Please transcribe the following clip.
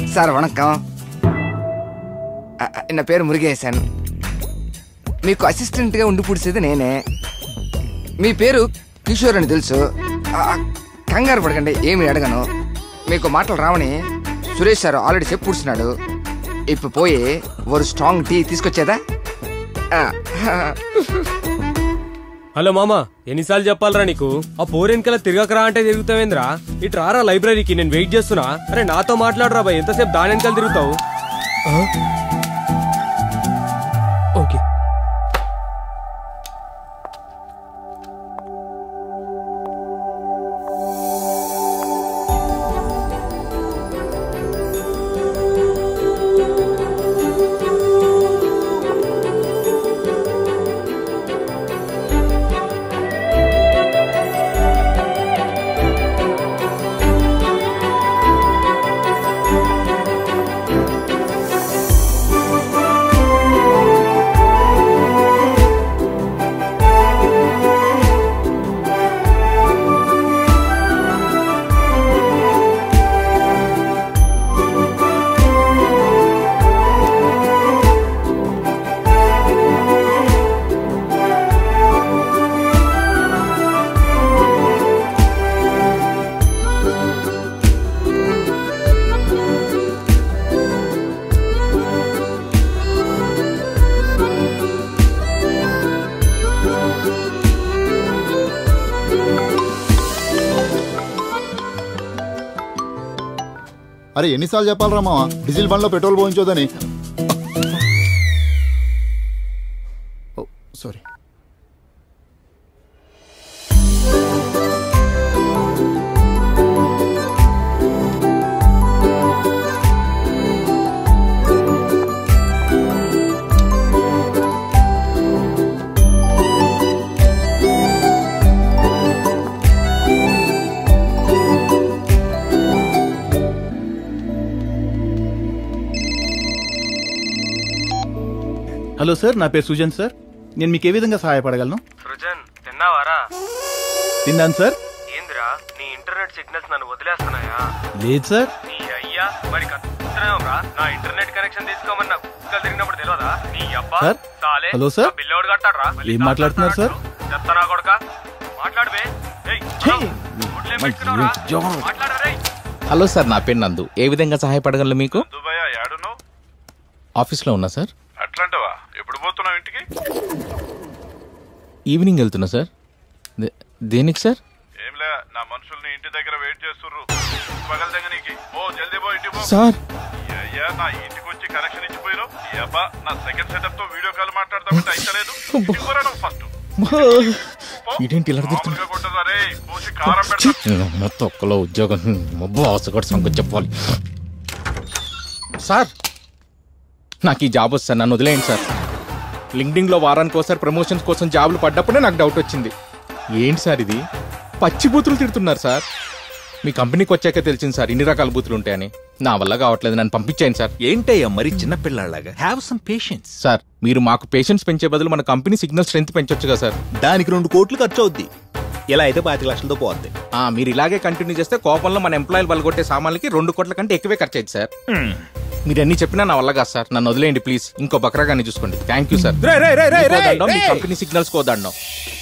Sir vanakkam ఆ, ఆ, నా పేరు మురుగేశన్ మీకు అసిస్టెంట్గా ఉండి పుడిచేది నేనే మీ పేరు కిషోర్ అని తెలుసు ఆ, ఆ, కంగారు పడకండి ఏమి అడగను మీకు మాటలు రావని సురేష్ సార్ ఆల్రెడీ చెప్పు కూర్చున్నాడు ఇప్పుడు పోయి ఒక స్ట్రాంగ్ టీ తీసుకొచ్చేదా ఆ, హలో మామ ఎన్నిసార్లు చెప్పాలరా నీకు ఆ పోరెన్కల తిరగకరా అంటే తిరుగుతావేంద్రా ఇటు రారా లైబ్రరీకి నేను వెయిట్ చేస్తున్నా అరే నాతో మాట్లాడరా బాయ్ ఎంతసేపు దాని వెనకాల తిరుగుతావు ఆ? ఓకే అరే ఎన్నిసార్లు చెప్పాలరా మామ డీజిల్ బండ్లో పెట్రోల్ పోయించోదని ఓ, సారీ హలో సార్ నా పేరు సుజన్ సార్ నేను మీకు ఏ విధంగా సహాయపడగలను సృజన్ తిన్నావారా తిన్నాను సార్ ఏందిరా నీ ఇంటర్నెట్ సిగ్నల్స్ నన్ను వదిలేస్తున్నాయా లేదు సార్ నీ అయ్యా మరి కత్తున్నావురా నా ఇంటర్నెట్ కనెక్షన్ తీసుకోమని నాకు కుక్కలు తిరిగినప్పుడు తెలియదా నీ అబ్బా సార్? సాలే హలో సార్? నా బిల్లోడు కట్టాడ్రా ఏం మాట్లాడుతున్నారు సార్? చెత్తనా కొడక మాట్లాడబే ఏయ్, హలో. నోట్లో ఏం పెట్టుకున్నావురా? మాట్లాడరా రేయ్. హలో సార్ నా పేరు నందు ఏ విధంగా సహాయపడగలను మీకు దుబాయ్ యాడును ఆఫీస్లో ఉన్నా సార్ అట్లాంటివా ఎప్పుడు పోతున్నావు ఇంటికి ఈవినింగ్ వెళ్తున్నా సార్ దే- దేనికి సార్ ఏంలే నా మనుషుల్ని ఇంటి దగ్గర వెయిట్ చేస్తుర్రు పగల దగ్గర నీకి ఓ జల్దీ పో ఇంటికి పో సార్ ఈ అయ్యా నా ఇంటికి వచ్చి కనెక్షన్ ఇచ్చిపోయినావు ఈ అబ్బా నా సెకండ్ సెటప్ తో వీడియో కాల్ మాట్లాడతామంటే అయితలేదు ఇంటికి పోరా నువ్వు ఫస్ట్ ఇదేంటి ఇలా అడుగుతున్నా? మామూలుగా కొట్టదా రే కోసి కారం పెడతా మొత్తం ఒక్కలో ఉద్యోగం మబ్బు ఆశ సంగతి చెప్పాలి సార్ నాకు ఈ జాబ్ వస్తుంది నన్ను వదిలేయండి సార్ లింక్డ్ఇన్లో వారానికి ఒకసారి ప్రమోషన్స్ కోసం జాబులు పడ్డప్పుడే నాకు డౌట్ వచ్చింది ఏంటి సార్ ఇది పచ్చి బూతులు తిడుతున్నారు సార్ మీ కంపెనీకి వచ్చాక తెలిసింది సార్ ఇన్ని రకాల బూతులు ఉంటాయని నా వల్ల కావట్లేదు నన్ను పంపించేయండి సార్ ఏంటయ్యా మరి చిన్నపిల్లలాగా హ్యావ్ సమ్ పేషెన్స్ సార్ మీరు మాకు పేషెన్స్ పెంచే బదులు మన కంపెనీ సిగ్నల్ స్ట్రెంత్ పెంచొచ్చు కదా సార్ దానికి రెండు కోట్లు ఖర్చు అవుద్ది ఇలా అయితే పాతిక లక్షలతో పోద్ది ఆ, మీరు ఇలాగే కంటిన్యూ చేస్తే కోపంలో మన ఎంప్లాయీలు బలగొట్టే సామాన్లకి రెండు కోట్ల కంటే ఎక్కువే ఖర్చు అయింది సార్ మీరు అన్ని చెప్పినా నా వల్ల కాదు సార్ నన్ను వదిలేయండి ప్లీజ్ ఇంకో బక్రాగాన్ని చూసుకోండి థ్యాంక్ యూ సార్ రే, రే, రే, రే, మీకో రే, దండం, మీ రే. కంపెనీ సిగ్నల్స్ కో దండం